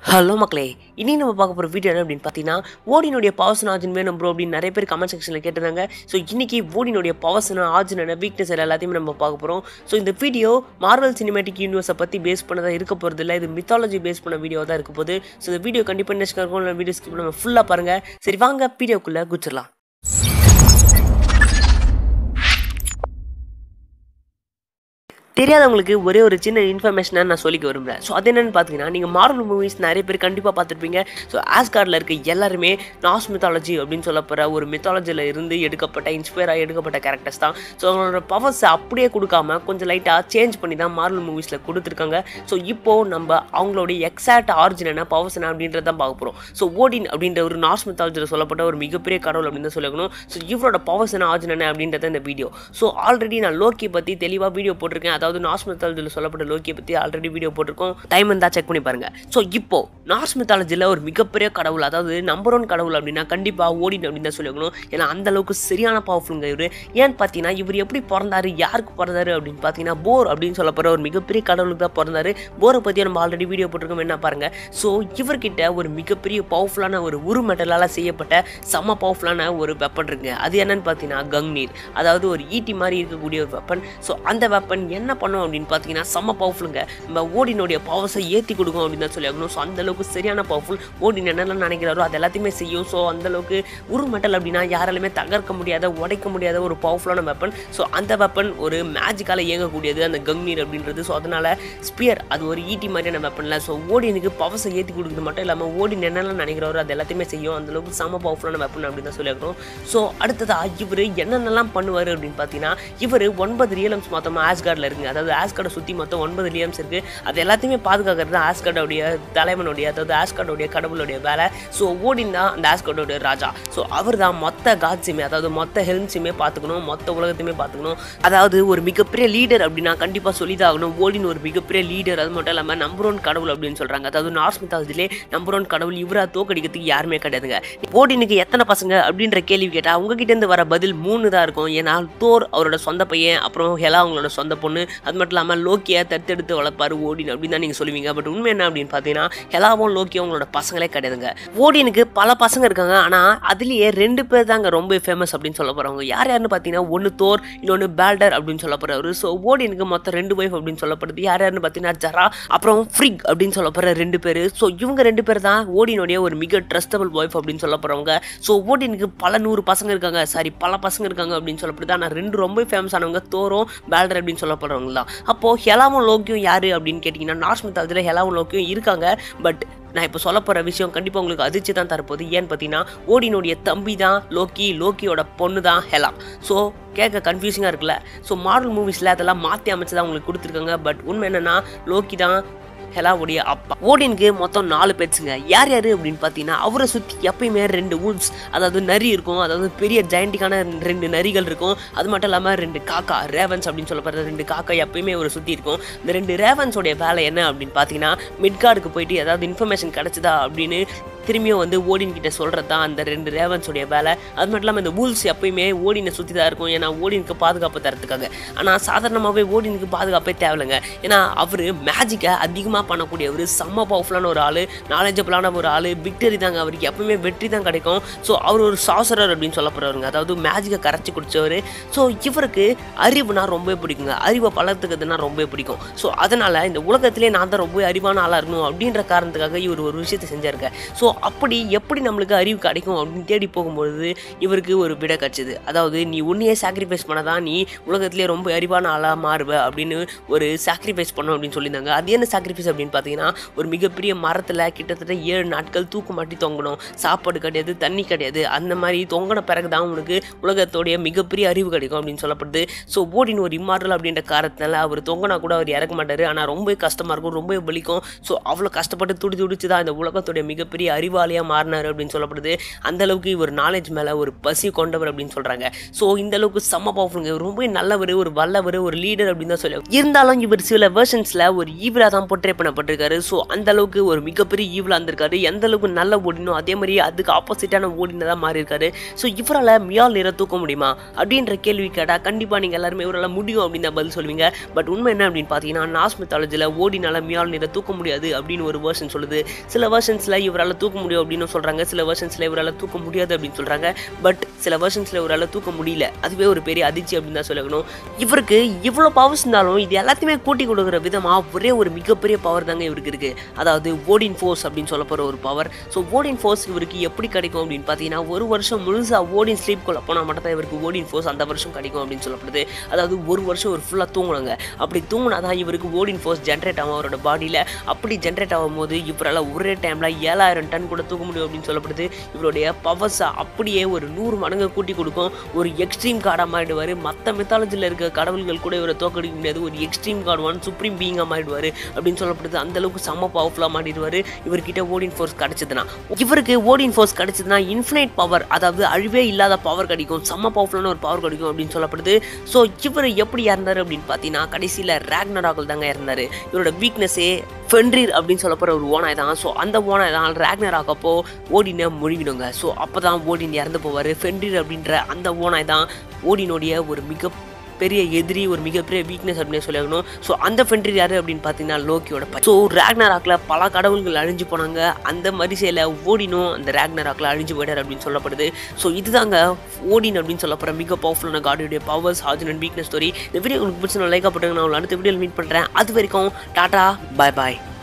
hello மக்களே இனி நம்ம பார்க்க போகிற வீடியோ என்ன அப்படின்னு பார்த்தீங்கன்னா ஓடினுடைய பவர்சன் ஆஜன் வேணும் ப்ரோ அப்படின்னு நிறைய பேர் கமெண்ட் செக்ஷனில் கேட்டிருந்தாங்க ஸோ இன்னைக்கு ஓடினுடைய பவர்சன் ஆஜன் வீக்னஸ் எல்லாத்தையுமே நம்ம பார்க்க போகிறோம் ஸோ இந்த வீடியோ மார்வல் சினிமேட்டிக் யூனிவர்ஸை பற்றி பேஸ் பண்ணதாக இருக்க போகிறது இல்லை இது மித்தாலஜி பேஸ் பண்ண வீடியோ தான் இருக்க போகுது ஸோ இந்த வீடியோ கண்டிப்பாக இன்ட்ரெஸ்ட் இருக்கும் வீடியோ ஸ்கிப் நம்ம ஃபுல்லாக பாருங்கள் சரி வாங்க வீடியோக்குள்ளே குச்சிடலாம் தெரியாதவங்களுக்கு ஒரே ஒரு சின்ன இன்ஃபர்மேஷனாக நான் சொல்லிக்க விரும்புகிறேன் ஸோ அது என்னென்னு பார்த்தீங்கன்னா நீங்கள் மார்வல் மூவிஸ் நிறைய பேர் கண்டிப்பாக பார்த்துருப்பீங்க ஸோ ஆஸ்கார்டில் இருக்க எல்லாருமே நாஸ் மித்தாலஜி அப்படின்னு சொல்லப்படுற ஒரு மித்தாலஜியில் இருந்து எடுக்கப்பட்ட இன்ஸ்பயராக எடுக்கப்பட்ட கேரக்டர்ஸ் தான் ஸோ அவங்களோட பவர்ஸை அப்படியே கொடுக்காம கொஞ்சம் லைட்டாக சேஞ்ச் பண்ணி தான் மார்வல் மூவிஸில் கொடுத்துருக்காங்க ஸோ இப்போது நம்ம அவங்களுடைய எக்ஸாக்ட் ஆரிஜின் என்ன பவர்ஸ் என்ன அப்படின்றத தான் பார்க்க போகிறோம் ஸோ ஓடின் அப்படின்ற ஒரு நாஸ் மித்தாலஜியில் சொல்லப்பட்ட ஒரு மிகப்பெரிய கடவுள் அப்படின்னு தான் சொல்லணும் ஸோ இவரோட பவர்ஸ் என்ன ஆரிஜின் என்ன அப்படின்றத இந்த வீடியோ ஸோ ஆல்ரெடி நான் லோக்கி பற்றி தெளிவாக வீடியோ போட்டிருக்கேன் அதாவது நார்ஸ் மித்தாலஜியில் சொல்லப்பட்ட லோக்கியை பற்றி ஆல்ரெடி வீடியோ போட்டிருக்கோம் டைம் இருந்தால் செக் பண்ணி பாருங்க ஸோ இப்போ நார்ஸ் மித்தாலஜியில் ஒரு மிகப்பெரிய கடவுள் அதாவது நம்பர் ஒன் கடவுள் அப்படின்னா கண்டிப்பாக ஓடின் அப்படின்னு தான் சொல்லணும் ஏன்னா அந்த அளவுக்கு சரியான பவர்ஃபுல்ங்க இவர் ஏன்னு பார்த்தீங்கன்னா இவர் எப்படி பிறந்தாரு யாருக்கு பிறந்தாரு அப்படின்னு பார்த்தீங்கன்னா போர் அப்படின்னு சொல்லப்படுற ஒரு மிகப்பெரிய கடவுளுக்கு தான் பிறந்தாரு போரை பற்றி நம்ம ஆல்ரெடி வீடியோ போட்டிருக்கோம் என்ன பாருங்க ஸோ இவர்கிட்ட ஒரு மிகப்பெரிய பவர்ஃபுல்லான ஒரு உரு மெட்டலால் செய்யப்பட்ட செம்ம பவர்ஃபுல்லான ஒரு வெப்பன் இருக்குங்க அது என்னன்னு பார்த்தீங்கன்னா கங்நீர் அதாவது ஒரு ஈட்டி மாதிரி இருக்கக்கூடிய ஒரு வெப்பன் ஸோ அந்த வெப்பன் என்ன பண்ணும் அப்படின்னு பார்த்தீங்கன்னா செம்ம பவர்ஃபுல்லுங்க நம்ம ஓடினுடைய பவர்ஸை ஏற்றி கொடுக்கும் அப்படின்னு தான் சொல்லி ஆகணும் ஸோ அந்த அளவுக்கு சரியான பவர்ஃபுல் ஓடின் என்னெல்லாம் நினைக்கிறாரோ அது எல்லாத்தையுமே செய்யும் ஸோ அந்த அளவுக்கு உரு மெட்டல் அப்படின்னா யாராலுமே தகர்க்க முடியாத உடைக்க முடியாத ஒரு பவர்ஃபுல்லான வெப்பன் ஸோ அந்த வெப்பன் ஒரு மேஜிக்கால இயங்கக்கூடியது அந்த கங்நீர் அப்படின்றது ஸோ அதனால ஸ்பியர் அது ஒரு ஈட்டி மாதிரியான வெப்பன்ல ஸோ ஓடினுக்கு பவர்ஸை ஏற்றி கொடுக்குறது மட்டும் இல்லாமல் ஓடின் என்னெல்லாம் நினைக்கிறாரோ அது எல்லாத்தையுமே செய்யும் அந்த அளவுக்கு செம பவர்ஃபுல்லான வெப்பன் அப்படின்னு தான் சொல்லி ஆகணும் ஸோ அடுத்ததா இவர் என்னென்னலாம் பண்ணுவார் அப்படின்னு பார்த்தீங்கன்னா இவர் ஒன்பது ரியலம்ஸ் மொத்தமாக ஆஸ்கார்டில் இருக்குங்க அதாவது ஆஸ்கார்டை சுற்றி மொத்தம் ஒன்பது ரியம்ஸ் இருக்குது அது எல்லாத்தையுமே பாதுகாக்கிறது தான் ஆஸ்கார்டோடைய தலைவனுடைய அதாவது ஆஸ்கார்டோடைய கடவுளுடைய வேலை ஸோ ஓடின் தான் அந்த ஆஸ்கார்டோடைய ராஜா ஸோ அவர் தான் மொத்த காட்ஸுமே அதாவது மொத்த ஹெல்ம்ஸுமே பார்த்துக்கணும் மொத்த உலகத்தையுமே பார்த்துக்கணும் அதாவது ஒரு மிகப்பெரிய லீடர் அப்படின்னா கண்டிப்பாக சொல்லிதாகணும் ஓடின் ஒரு மிகப்பெரிய லீடர் அது மட்டும் இல்லாமல் நம்பர் ஒன் கடவுள் அப்படின்னு சொல்கிறாங்க அதாவது நார்ஸ் மித்தாலஜிலே நம்பர் ஒன் கடவுள் இவரா தோக்கடிக்கிறதுக்கு யாருமே கிடையாதுங்க ஓடினுக்கு எத்தனை பசங்க அப்படின்ற கேள்வி கேட்டால் உங்ககிட்ட இருந்து வர பதில் மூணு தான் இருக்கும் ஏன்னா தோர் அவரோட சொந்த பையன் அப்புறம் ஹெலா அவங்களோட சொந்த பொண்ணு அது மட்டும் இல்லாமல் லோக்கியை தத்தெடுத்து வளர்ப்பாரு ஓடின் அப்படின்னு தான் நீங்கள் சொல்லுவீங்க பட் உண்மை என்ன அப்படின்னு பார்த்தீங்கன்னா ஹெலாவும் லோக்கியும் அவங்களோட பசங்களே கிடையாதுங்க ஓடினுக்கு பல பசங்க இருக்காங்க ஆனால் அதுலேயே ரெண்டு பேர் தாங்க ரொம்ப ஃபேமஸ் அப்படின்னு சொல்ல போகிறவங்க யார் யாருன்னு பார்த்தீங்கன்னா ஒன்று தோர் இன்னொன்று பேல்டர் அப்படின்னு சொல்ல போகிறவர் ஸோ ஓடினுக்கு மொத்தம் ரெண்டு ஒய்ஃப் அப்படின்னு சொல்லப்படுது யார் யாருன்னு பார்த்தீங்கன்னா ஜரா அப்புறம் ஃப்ரிக் அப்படின்னு சொல்ல போகிற ரெண்டு பேர் ஸோ இவங்க ரெண்டு பேர் தான் ஓடினுடைய ஒரு மிக ட்ரஸ்டபிள் ஒய்ஃப் அப்படின்னு சொல்ல போகிறவங்க ஸோ ஓடினுக்கு பல நூறு பசங்க இருக்காங்க சாரி பல பசங்க இருக்காங்க அப்படின்னு சொல்லப்படுது ஆனால் ரெண்டு ரொம்ப ஃபேமஸ் ஆனவங்க தோரும் பேல்டர் அப்படின்னு சொல்ல போகிறவங்க தான் அப்போது ஹெலாவும் லோக்கியும் யார் அப்படின்னு கேட்டிங்கன்னா நார்ஸ் மித்தாலஜியில் ஹெலாவும் லோக்கியும் இருக்காங்க பட் நான் இப்போ சொல்ல போகிற விஷயம் கண்டிப்பாக உங்களுக்கு அதிர்ச்சி தான் தரப்போகுது ஏன்னு பார்த்தீங்கன்னா ஓடினுடைய தம்பி தான் லோக்கி லோக்கியோட பொண்ணு தான் ஹெலா ஸோ கேட்க கன்ஃபியூசிங்காக இருக்குல்ல ஸோ மாடல் மூவிஸில் அதெல்லாம் மாற்றி அமைச்சு தான் உங்களுக்கு கொடுத்துருக்காங்க பட் உண்மை என்னென்னா லோக்கி தான் ஹெலாவுடைய அப்பா ஓடினுக்கு மொத்தம் நாலு பெட்ஸுங்க யார் யார் அப்படின்னு பார்த்தீங்கன்னா அவரை சுற்றி எப்பயுமே ரெண்டு உல்ஸ் அதாவது நரி இருக்கும் அதாவது பெரிய ஜெயண்டிக்கான ரெண்டு நரிகள் இருக்கும் அது மட்டும் இல்லாமல் ரெண்டு காக்கா ரேவன்ஸ் அப்படின்னு சொல்லப்படுற ரெண்டு காக்கா எப்பயுமே அவரை சுற்றி இருக்கும் இந்த ரெண்டு ரேவன்ஸோடைய வேலை என்ன அப்படின்னு பார்த்தீங்கன்னா மிட்கார்டுக்கு போயிட்டு ஏதாவது இன்ஃபர்மேஷன் கிடச்சிதா அப்படின்னு திரும்பியும் வந்து ஓடின் கிட்ட சொல்கிறது தான் அந்த ரெண்டு ரேவன்ஸோடைய வேலை அது மட்டும் இல்லாமல் இந்த வூல்ஸ் எப்பயுமே ஓடினை சுற்றி தான் இருக்கும் ஏன்னா ஓடினுக்கு பாதுகாப்பு தரத்துக்காக ஆனால் சாதாரணமாகவே ஓடினுக்கு பாதுகாப்பே தேவையில்லைங்க ஏன்னா அவர் மேஜிக்கை அதிகமாக பண்ணக்கூடியவர் செம்ம பவர்ஃபுல்லான ஒரு ஆள் நாலேஜபிளான ஒரு ஆள் விக்டரி தாங்க அவருக்கு எப்பவுமே வெற்றி தான் கிடைக்கும் ஸோ அவர் ஒரு சாசரர் அப்படின்னு சொல்ல போகிறவருங்க அதாவது மேஜிக்கை கரைச்சி குடிச்சவர் ஸோ இவருக்கு அறிவுனா ரொம்ப பிடிக்குங்க அறிவை பலர்த்துக்கிறதுனா ரொம்ப பிடிக்கும் ஸோ அதனால் இந்த உலகத்திலே நான் தான் ரொம்ப அறிவான ஆளாக இருக்கணும் அப்படின்ற காரணத்துக்காக இவர் ஒரு விஷயத்தை செஞ்சாருங்க ஸோ அப்படி எப்படி நம்மளுக்கு அறிவு கிடைக்கும் அப்படின்னு தேடி போகும்பொழுது இவருக்கு ஒரு விடை கிடச்சிது அதாவது நீ உன்னையே சாக்ரிஃபைஸ் பண்ண தான் நீ உலகத்திலே ரொம்ப அறிவான ஆளாக மாறுவ அப்படின்னு ஒரு சாக்ரிஃபைஸ் பண்ணோம் அப்படின்னு சொல்லியிருந்தாங்க அது என்ன சாக்ரிஃபைஸ் அப்படின்னு பார்த்தீங்கன்னா ஒரு மிகப்பெரிய மரத்தில் கிட்டத்தட்ட ஏழு நாட்கள் தூக்கு மாட்டி தொங்கணும் சாப்பாடு கிடையாது தண்ணி கிடையாது அந்த மாதிரி தொங்கின பிறகு தான் உனக்கு உலகத்தோடைய மிகப்பெரிய அறிவு கிடைக்கும் அப்படின்னு சொல்லப்படுது ஸோ ஓடின் ஒரு இம்மார்டல் அப்படின்ற காரணத்தினால அவர் தொங்கினா கூட அவர் இறக்க மாட்டார் ஆனால் ரொம்ப கஷ்டமாக இருக்கும் ரொம்ப வலிக்கும் ஸோ அவ்வளோ கஷ்டப்பட்டு துடி துடிச்சு தான் இந்த உலகத்தோடைய மிகப்பெரிய அறிவு அறிவாளியாக மாறினார் அப்படின்னு சொல்லப்படுது அந்த அளவுக்கு இவர் நாலேஜ் மேலே ஒரு பசி கொண்டவர் அப்படின்னு சொல்கிறாங்க ஸோ இந்த அளவுக்கு செம்ம பவர்ஃபுல்லுங்க இவர் ரொம்ப நல்லவர் ஒரு வல்லவர் ஒரு லீடர் அப்படின்னு தான் சொல்லுவாங்க இருந்தாலும் இவர் சில வெர்ஷன்ஸில் ஒரு ஈவலாக தான் போர்ட்ரே பண்ணப்பட்டிருக்காரு ஸோ அந்த அளவுக்கு ஒரு மிகப்பெரிய ஈவலாக இருந்திருக்காரு எந்த அளவுக்கு நல்ல ஓடினோ அதே மாதிரி அதுக்கு ஆப்போசிட்டான ஓடினதாக மாறி இருக்காரு ஸோ இவரால் மியால் நிற தூக்க முடியுமா அப்படின்ற கேள்வி கேட்டால் கண்டிப்பாக நீங்கள் எல்லாருமே இவரால் முடியும் அப்படின்னு தான் பதில் சொல்லுவீங்க பட் உண்மை என்ன அப்படின்னு பார்த்தீங்கன்னா நாஸ் மெத்தாலஜியில் ஓடினால மியால் நிற தூக்க முடியாது அப்படின்னு ஒரு வேர்ஷன் சொல்லுது சில வேர்ஷன்ஸில் இவரால் தூக்க முடியும் அப்படின்னு சொல்கிறாங்க சில வேர்ஷன்ஸில் இவரால் தூக்க முடியாது அப்படின்னு சொல்கிறாங்க பட் சில வேர்ஷன்ஸில் இவரால் தூக்க முடியல அதுவே ஒரு பெரிய அதிர்ச்சி அப்படின்னு தான் சொல்லணும் இவருக்கு இவ்வளோ பவர்ஸ் இருந்தாலும் இது எல்லாத்தையுமே கூட்டி கொடுக்குற விதமாக ஒரே ஒரு மிகப்பெரிய பவர் தாங்க இவருக்கு இருக்குது அதாவது ஓடின் ஃபோர்ஸ் அப்படின்னு சொல்ல போகிற ஒரு பவர் ஸோ ஓடின் ஃபோர்ஸ் இவருக்கு எப்படி கிடைக்கும் அப்படின்னு பார்த்தீங்கன்னா ஒரு வருஷம் முழுசாக ஓடின் ஸ்லீப் கொள்ள போனால் மட்டும் தான் இவருக்கு ஓடின் ஃபோர்ஸ் அந்த வருஷம் கிடைக்கும் அப்படின்னு சொல்லப்படுது அதாவது ஒரு வருஷம் ஒரு ஃபுல்லாக தூங்கணுங்க அப்படி தூங்கினா தான் இவருக்கு ஓடின் ஃபோர்ஸ் ஜென்ரேட் ஆகும் அவரோட பாடியில் அப்படி ஜென்ரேட் ஆகும் போது இவரால் ஒரே டைமில் ஏழாயிரம் டன் கூட தூக்க முடியும் அப்படின்னு சொல்லப்படுது இவருடைய பவர்ஸை அப்படியே ஒரு நூறு மடங்கு கூட்டி கொடுக்கும் ஒரு எக்ஸ்ட்ரீம் கார்டாக மாறிடுவார் மற்ற மெத்தாலஜியில் இருக்க கடவுள்கள் கூட இவரை தோக்கடிக்க முடியாது ஒரு எக்ஸ்ட்ரீம் கார்டு ஒன் சுப்ரீம் பீயிங்காக மாறிடுவார் அப்படின்னு சொல்லப்படுது அந்த அளவுக்கு செம்ம பவர்ஃபுல்லாக மாறிடுவார் இவர்கிட்ட ஓடின் ஃபோர்ஸ் கிடச்சதுன்னா இவருக்கு ஓடின் ஃபோர்ஸ் கிடச்சதுன்னா இன்ஃபினைட் பவர் அதாவது அழிவே இல்லாத பவர் கிடைக்கும் செம்ம பவர்ஃபுல்லான ஒரு பவர் கிடைக்கும் அப்படின்னு சொல்லப்படுது ஸோ இவர் எப்படி இறந்தார் அப்படின்னு பார்த்தீங்கன்னா கடைசியில் ரேக்னராகல் தாங்க இறந்தார் இவரோட வீக்னஸே ஃபென்ரீர் அப்படின்னு சொல்ல போகிற ஒரு ஓனாய் தான் ஸோ அந்த ஓனாய் தான் ரேக்னர் ஆக்கப்போ ஓடினை முழுகிடுங்க ஸோ அப்போ தான் ஓடின் இறந்து போவார் ஃபென்ரீர் அப்படின்ற அந்த ஓனாய் தான் ஓடினுடைய ஒரு மிக பெரிய எதிரி ஒரு மிகப்பெரிய வீக்னஸ் அப்படின்னு சொல்லணும் ஸோ அந்த ஃபென்ட்ரி யார் அப்படின்னு பார்த்தீங்கன்னா லோக்கியோட ஸோ ரேக்னராக்கில் பல கடவுள்கள் அழிஞ்சு போனாங்க அந்த வரிசையில் ஓடினும் அந்த ரேக்னராக்கில் அழிஞ்சு போயிட்டார் அப்படின்னு சொல்லப்படுது ஸோ இதுதாங்க ஓடின் அப்படின்னு சொல்லப்படுற மிக பவர்ஃபுல்லான காடியுடைய பவர்ஸ் ஹாஜன் அண்ட் வீக்னஸ் ஸ்டோரி இந்த வீடியோ உங்களுக்கு பிடிச்ச லைக் போட்டுங்க நான் உங்களை அடுத்த வீடியோவில் மீட் பண்ணுறேன் அது வரைக்கும் டாட்டா பாய் பாய்